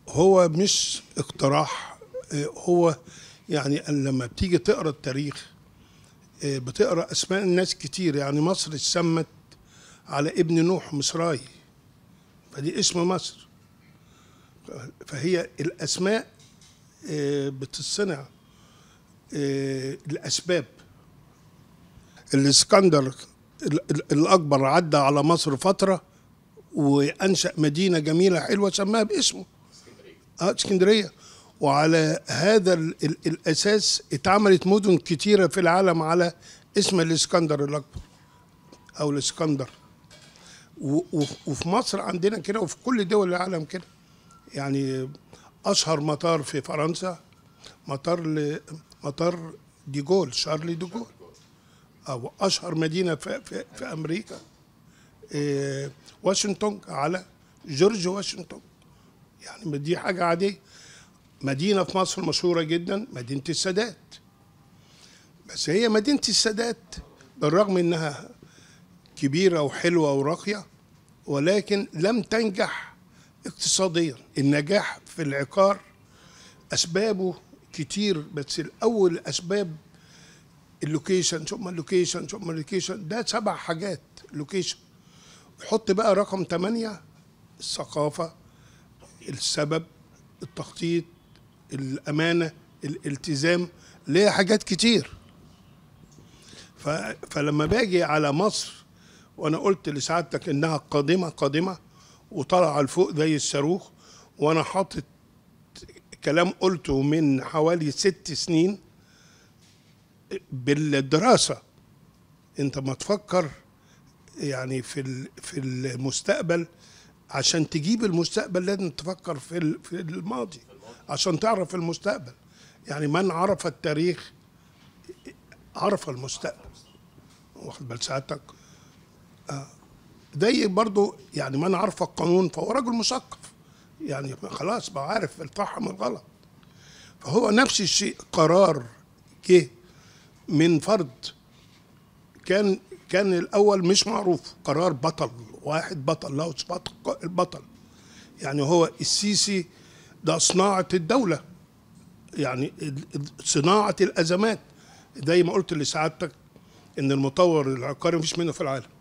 هو مش اقتراح آه، هو يعني لما بتيجي تقرا التاريخ آه، بتقرا اسماء الناس كتير يعني مصر اتسمت على ابن نوح مصراي فدي اسم مصر فهي الاسماء آه، بتتصنع آه، الاسباب الاسكندر ال- ال- الاكبر عدى على مصر فتره وانشا مدينه جميله حلوه سماها باسمه اه اسكندريه وعلى هذا ال ال الاساس اتعملت مدن كتيره في العالم على اسم الاسكندر الاكبر او الاسكندر و- و- وفي مصر عندنا كده وفي كل دول العالم كده يعني اشهر مطار في فرنسا مطار ل... مطار ديجول شارلي ديجول او اشهر مدينه في, في, في امريكا إيه واشنطن على جورج واشنطن يعني دي حاجه عاديه مدينه في مصر مشهوره جدا مدينه السادات بس هي مدينه السادات بالرغم انها كبيره وحلوه وراقيه ولكن لم تنجح اقتصاديا النجاح في العقار اسبابه كتير بس الاول اسباب اللوكيشن ثم اللوكيشن ثم اللوكيشن ده سبع حاجات لوكيشن حط بقى رقم ثمانية الثقافة السبب التخطيط الأمانة الالتزام ليه حاجات كتير ف... فلما باجي على مصر وانا قلت لسعادتك انها قادمه قادمه وطلع لفوق زي الصاروخ وانا حاطط كلام قلته من حوالي ست سنين بالدراسه انت ما تفكر يعني في ال- في المستقبل عشان تجيب المستقبل لازم تفكر في ال- في الماضي عشان تعرف المستقبل يعني من عرف التاريخ عرف المستقبل واخد بال سعادتك آه. زي برضو يعني من عرف القانون فهو رجل مثقف يعني خلاص بقى عارف الصح من الغلط فهو نفس الشيء قرار جه من فرد كان كان الاول مش معروف قرار بطل واحد بطل له صفات البطل يعني هو السيسي ده صناعه الدوله يعني ال- ال- صناعه الازمات زي ما قلت لسعادتك ان المطور العقاري مفيش منه في العالم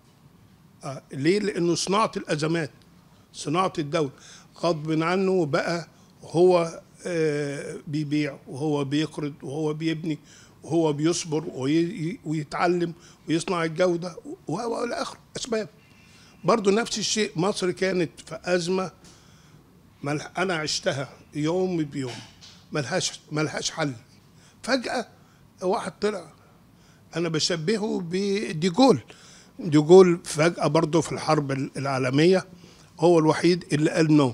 آه ليه لانه صناعه الازمات صناعه الدوله غصب عنه بقى هو آه بيبيع وهو بيقرض وهو بيبني وهو بيصبر وي- ويتعلم ويصنع الجوده و- والى اخره اسباب برضه نفس الشيء مصر كانت في ازمه مل- انا عشتها يوم بيوم ملهاش ملهاش حل فجاه واحد طلع انا بشبهه بديجول ديجول فجاه برضه في الحرب العالميه هو الوحيد اللي قال نو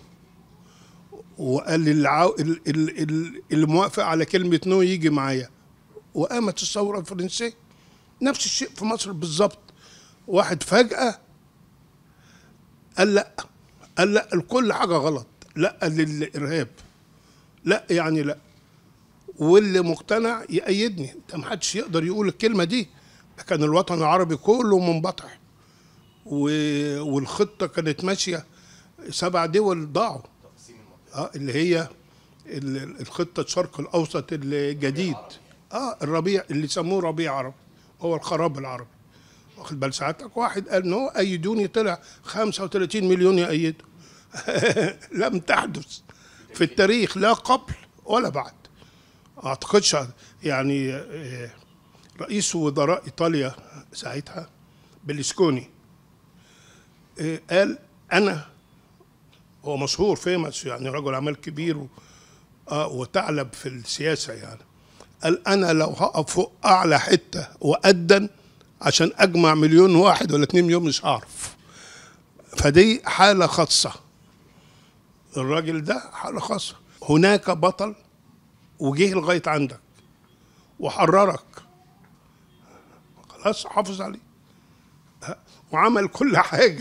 وقال العو... ال- ال- ال- اللي موافق على كلمه نو يجي معايا وقامت الثوره الفرنسيه نفس الشيء في مصر بالظبط واحد فجاه قال لا قال لا الكل حاجه غلط لا للارهاب لا يعني لا واللي مقتنع يأيدني ده محدش يقدر يقول الكلمة دي ده كان الوطن العربي كله منبطح و... والخطة كانت ماشية سبع دول ضاعوا اه اللي هي ال- الخطة الشرق الأوسط الجديد اه الربيع اللي سموه ربيع عربي هو الخراب العربي واخد بال ساعتك واحد قال نو أيدوني طلع 35 مليون يأيدوا لم تحدث في التاريخ لا قبل ولا بعد اعتقدش يعني آه، رئيس وزراء ايطاليا ساعتها بلسكوني آه، قال انا هو مشهور فيمس يعني رجل اعمال كبير و- اه وتعلب في السياسه يعني قال انا لو هقف فوق اعلى حته وادن عشان اجمع مليون واحد ولا اتنين مليون مش هعرف فدي حاله خاصه الراجل ده حاله خاصه هناك بطل وجه لغايه عندك وحررك خلاص حافظ عليه ها، وعمل كل حاجه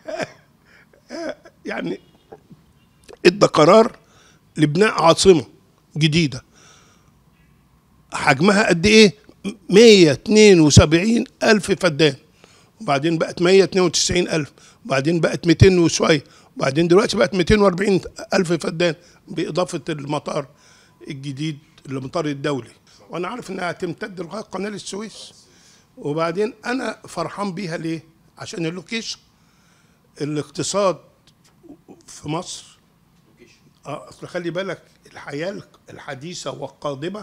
يعني ادى قرار لبناء عاصمه جديده حجمها قد ايه 172 الف فدان وبعدين بقت 192 الف وبعدين بقت 200 وشويه وبعدين دلوقتي بقت 240 ألف فدان بإضافة المطار الجديد المطار الدولي وأنا عارف إنها هتمتد لغاية قناة السويس وبعدين أنا فرحان بيها ليه؟ عشان اللوكيشن الاقتصاد في مصر اه اصل خلي بالك الحياه الحديثه والقادمه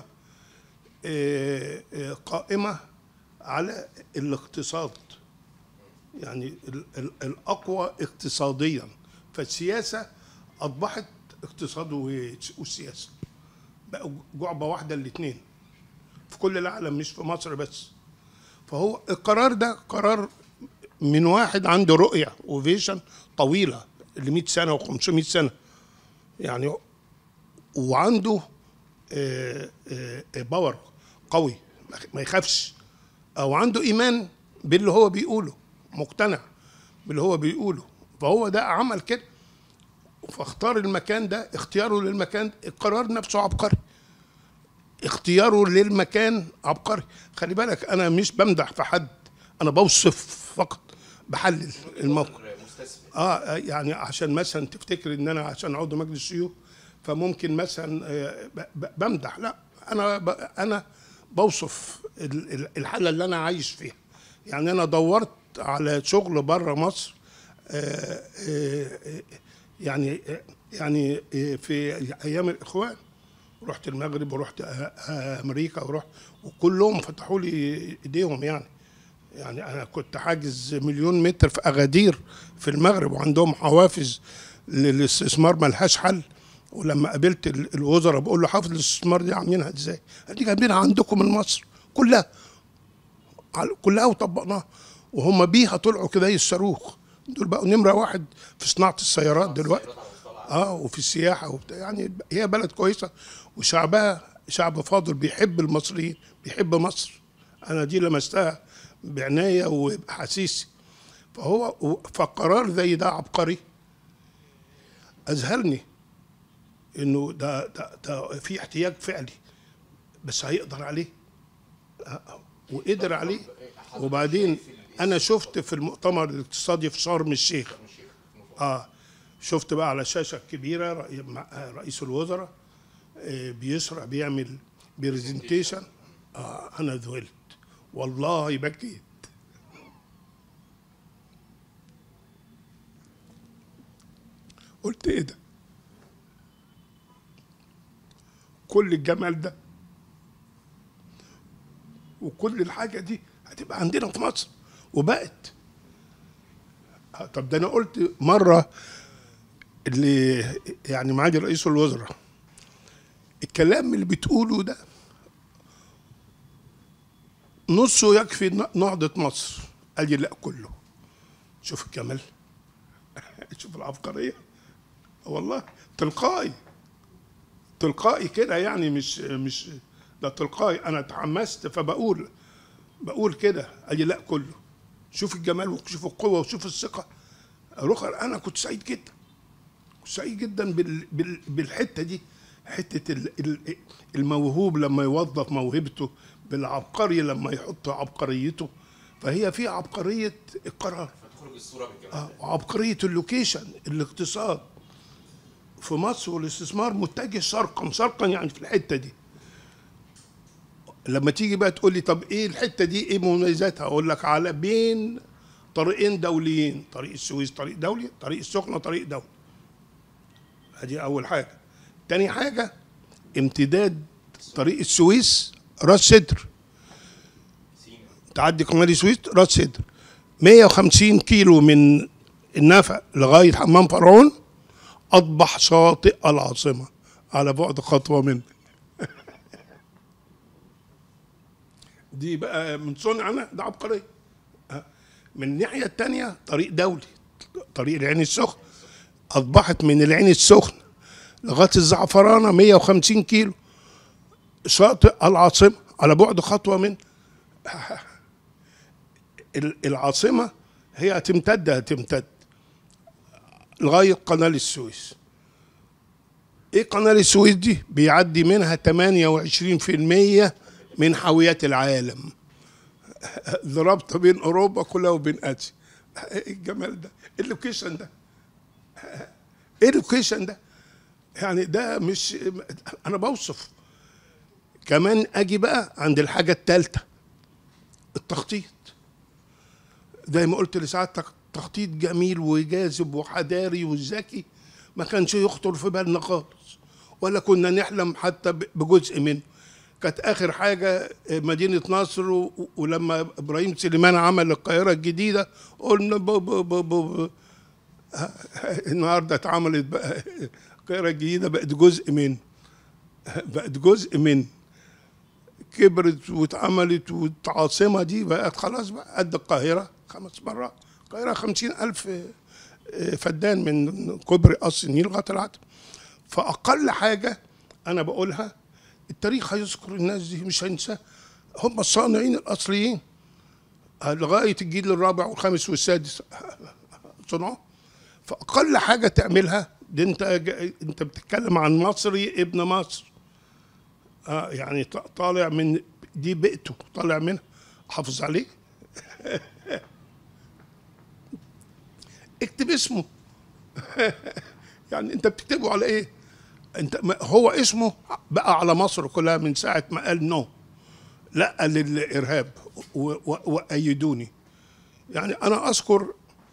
آه، آه، قائمه على الاقتصاد يعني ال- ال- الاقوى اقتصاديا فالسياسه اصبحت اقتصاد و- والسياسه بقوا جعبه واحده الاثنين في كل العالم مش في مصر بس فهو القرار ده قرار من واحد عنده رؤيه وفيجن طويله ل 100 سنه و500 سنه يعني وعنده آه، آه، آه، باور قوي ما- ما يخافش او عنده ايمان باللي هو بيقوله مقتنع باللي هو بيقوله فهو ده عمل كده فاختار المكان ده اختياره للمكان القرار نفسه عبقري اختياره للمكان عبقري خلي بالك انا مش بمدح في حد انا بوصف فقط بحلل الموقف مستثمر اه يعني عشان مثلا تفتكر ان انا عشان عضو مجلس الشيوخ فممكن مثلا آه، ب- ب- بمدح لا انا ب- انا بوصف ال- ال- الحاله اللي انا عايش فيها يعني انا دورت على شغل بره مصر آه، آه، آه، يعني آه، يعني آه، في ايام الاخوان رحت المغرب ورحت آه، آه، امريكا ورحت وكلهم فتحوا لي ايديهم يعني يعني انا كنت حاجز مليون متر في اغادير في المغرب وعندهم حوافز للاستثمار ملهاش حل ولما قابلت ال- الوزراء بقول له حافظ الاستثمار دي عاملينها ازاي؟ قال لي جايبينها عندكم من مصر كلها على- كلها وطبقناها وهم بيها طلعوا كده زي الصاروخ دول بقوا نمره واحد في صناعه السيارات دلوقتي اه وفي السياحه وبتاع يعني هي بلد كويسه وشعبها شعب فاضل بيحب المصريين بيحب مصر انا دي لمستها بعنايه وبحسيسي فهو فقرار زي ده عبقري اذهلني انه ده ده ده في احتياج فعلي بس هيقدر عليه آه، وقدر عليه وبعدين انا شفت في المؤتمر الاقتصادي في شرم الشيخ اه شفت بقى على شاشه كبيره رئي- مع- آه، رئيس الوزراء آه، بيشرح بيعمل برزنتيشن آه انا ذهلت والله بكيت قلت ايه ده كل الجمال ده وكل الحاجه دي هتبقى عندنا في مصر وبقت آه، طب ده انا قلت مره اللي يعني معالي رئيس الوزراء الكلام اللي بتقوله ده نصه يكفي ن- نهضة مصر قال لي لا كله شوف الجمال شوف العبقرية والله تلقائي تلقائي كده يعني مش مش ده تلقائي انا اتحمست فبقول بقول كده قال لي لا كله شوف الجمال وشوف القوة وشوف الثقة رخر انا كنت سعيد جدا كنت سعيد جدا بال بال بالحته دي حته ال- ال- الموهوب لما يوظف موهبته بالعبقري لما يحط عبقريته فهي في عبقريه القرار فتخرج الصوره بالجمال آه، وعبقريه اللوكيشن الاقتصاد في مصر والاستثمار متجه شرقا شرقا يعني في الحته دي لما تيجي بقى تقول لي طب ايه الحته دي ايه مميزاتها اقول لك على بين طريقين دوليين طريق السويس طريق دولي طريق السخنه طريق دولي ادي اول حاجه تاني حاجه امتداد طريق السويس راس سدر سينا تعدي قناه السويس راس سدر 150 كيلو من النفق لغايه حمام فرعون اصبح شاطئ العاصمه على بعد خطوه منه دي بقى من صنعنا ده عبقريه أه. من الناحيه الثانيه طريق دولي طريق العين السخن اصبحت من العين السخن لغايه الزعفرانه 150 كيلو شاطئ العاصمه على بعد خطوه منه ال- العاصمة هي هتمتد هتمتد لغاية قناة السويس ايه قناة السويس دي بيعدي منها 28% من حاويات العالم ضربت بين اوروبا كلها وبين اسيا ايه الجمال ده اللوكيشن ده ايه الكويشن ده يعني ده مش انا بوصف كمان اجي بقى عند الحاجه الثالثه التخطيط زي ما قلت لسعادتك تخطيط جميل وجاذب وحضاري وذكي ما كانش يخطر في بالنا خالص ولا كنا نحلم حتى ب- بجزء منه كانت اخر حاجه مدينه نصر و- ولما ابراهيم سليمان عمل القاهره الجديده قلنا ب ب ب ب ب النهارده اتعملت بقى القاهره الجديده بقت جزء من بقت جزء من كبرت واتعملت والعاصمه دي بقت خلاص بقى قد القاهره خمس مرات القاهره خمسين ألف فدان من كوبري قصر النيل لغايه العتبه فاقل حاجه انا بقولها التاريخ هيذكر الناس دي مش هينساها هم الصانعين الاصليين لغايه الجيل الرابع والخامس والسادس صنعوا فاقل حاجه تعملها دي انت جا- انت بتتكلم عن مصري ابن مصر اه يعني ط- طالع من دي بيئته طالع منها حافظ عليه اكتب اسمه يعني انت بتكتبه على ايه انت ما- هو اسمه بقى على مصر كلها من ساعه ما قال نو لا للارهاب و- و- وايدوني يعني انا اذكر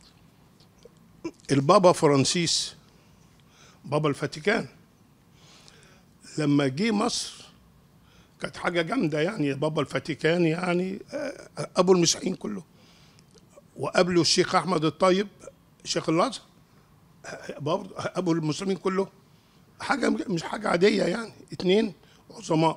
البابا فرانسيس بابا الفاتيكان لما جه مصر كانت حاجه جامده يعني بابا الفاتيكان يعني آه، ابو المسيحيين كله وقابله الشيخ احمد الطيب شيخ الازهر آه، برضه ابو المسلمين كله حاجه مش حاجه عاديه يعني اتنين عظماء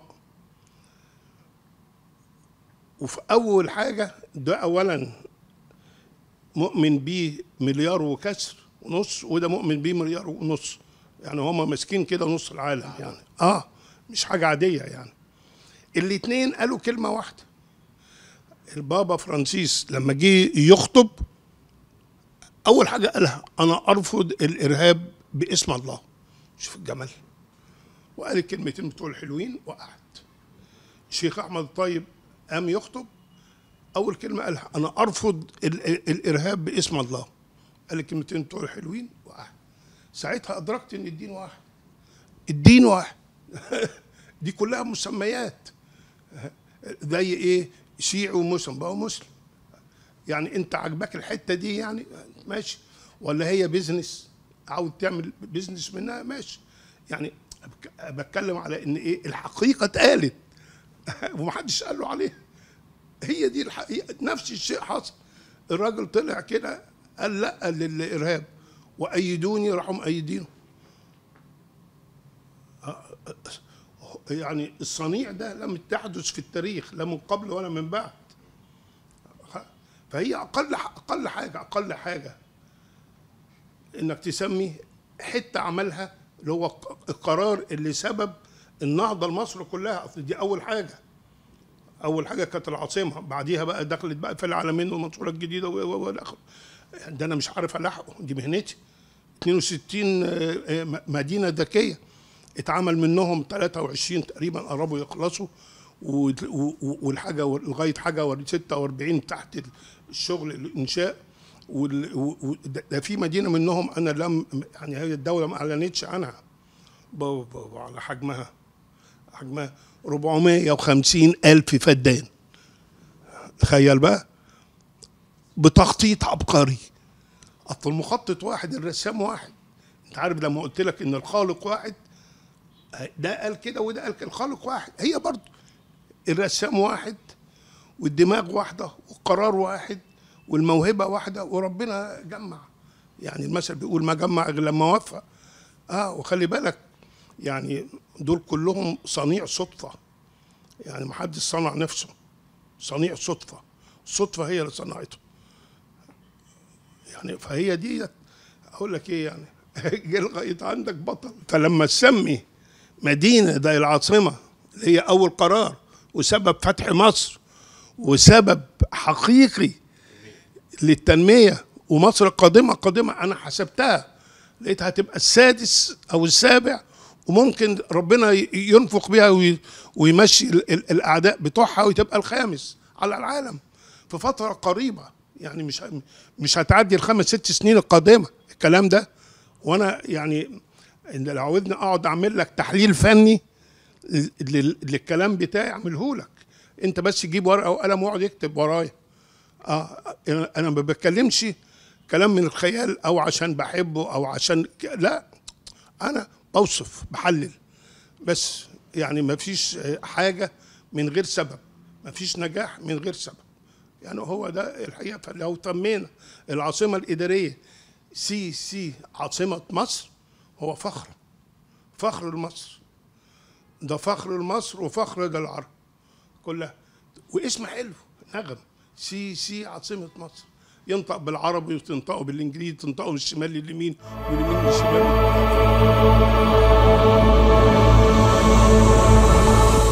وفي اول حاجه ده اولا مؤمن بيه مليار وكسر ونص وده مؤمن بيه مليار ونص يعني هما ماسكين كده نص العالم يعني اه مش حاجه عاديه يعني الاتنين قالوا كلمه واحده البابا فرانسيس لما جه يخطب اول حاجه قالها انا ارفض الارهاب باسم الله شوف الجمال وقال الكلمتين بتوع الحلوين وقعد الشيخ احمد الطيب قام يخطب اول كلمه قالها انا ارفض ال- ال- الارهاب باسم الله قال الكلمتين بتوع الحلوين وقعد ساعتها ادركت ان الدين واحد الدين واحد دي كلها مسميات زي ايه شيعي ومسلم بقى مسلم يعني انت عجبك الحته دي يعني ماشي ولا هي بيزنس عاوز تعمل بيزنس منها ماشي يعني بك- بتكلم على ان ايه الحقيقه اتقالت ومحدش قال له عليها هي دي الحقيقه نفس الشيء حصل الراجل طلع كده قال لا للارهاب وايدوني راحوا مأيدينه يعني الصنيع ده لم تحدث في التاريخ لا من قبل ولا من بعد فهي اقل اقل حاجه اقل حاجه انك تسمي حته عملها اللي هو القرار اللي سبب النهضه لمصر كلها اصل دي اول حاجه اول حاجه كانت العاصمه بعديها بقى دخلت بقى في العالمين والمنصوره الجديده و- و- والى اخره ده انا مش عارف الحقه دي مهنتي 62 آه، آه، مدينه ذكيه اتعمل منهم 23 تقريبا قربوا يخلصوا و- و- و- والحاجه و- لغايه حاجه و 46 تحت الشغل الانشاء وال- و- و- ده ده في مدينه منهم انا لم يعني هي الدوله ما اعلنتش عنها ب- ب- على حجمها حجمها 450 ألف فدان تخيل بقى بتخطيط عبقري أصل المخطط واحد الرسام واحد أنت عارف لما قلت لك إن الخالق واحد ده قال كده وده قال كده الخالق واحد هي برضه الرسام واحد والدماغ واحدة والقرار واحد والموهبة واحدة وربنا جمع يعني المثل بيقول ما جمع غير لما وفق اه وخلي بالك يعني دول كلهم صنيع صدفة يعني محدش صنع نفسه صنيع صدفة الصدفة هي اللي صنعته يعني فهي دي اقول لك ايه يعني جه لغايه عندك بطل فلما تسمي مدينه زي العاصمه اللي هي اول قرار وسبب فتح مصر وسبب حقيقي للتنميه ومصر القادمه قادمه انا حسبتها لقيتها هتبقى السادس او السابع وممكن ربنا ي- ينفق بيها وي- ويمشي ال- ال- الاعداء بتوعها وتبقى الخامس على العالم في فتره قريبه يعني مش ه- مش هتعدي الخمس ست سنين القادمه الكلام ده وانا يعني ان لو عاوزني اقعد اعمل لك تحليل فني لل- للكلام بتاعي اعمله لك انت بس جيب ورقه وقلم واقعد اكتب ورايا اه انا أنا ما بتكلمش كلام من الخيال او عشان بحبه او عشان ك- لا انا بوصف بحلل بس يعني ما فيش حاجه من غير سبب ما فيش نجاح من غير سبب يعني هو ده الحقيقه فلو تمينا العاصمه الاداريه سي سي عاصمه مصر هو فخر فخر لمصر ده فخر لمصر وفخر للعرب كلها واسم حلو نغم سي سي عاصمه مصر ينطق بالعربي وتنطقه بالانجليزي تنطقه من الشمال لليمين واليمين للشمال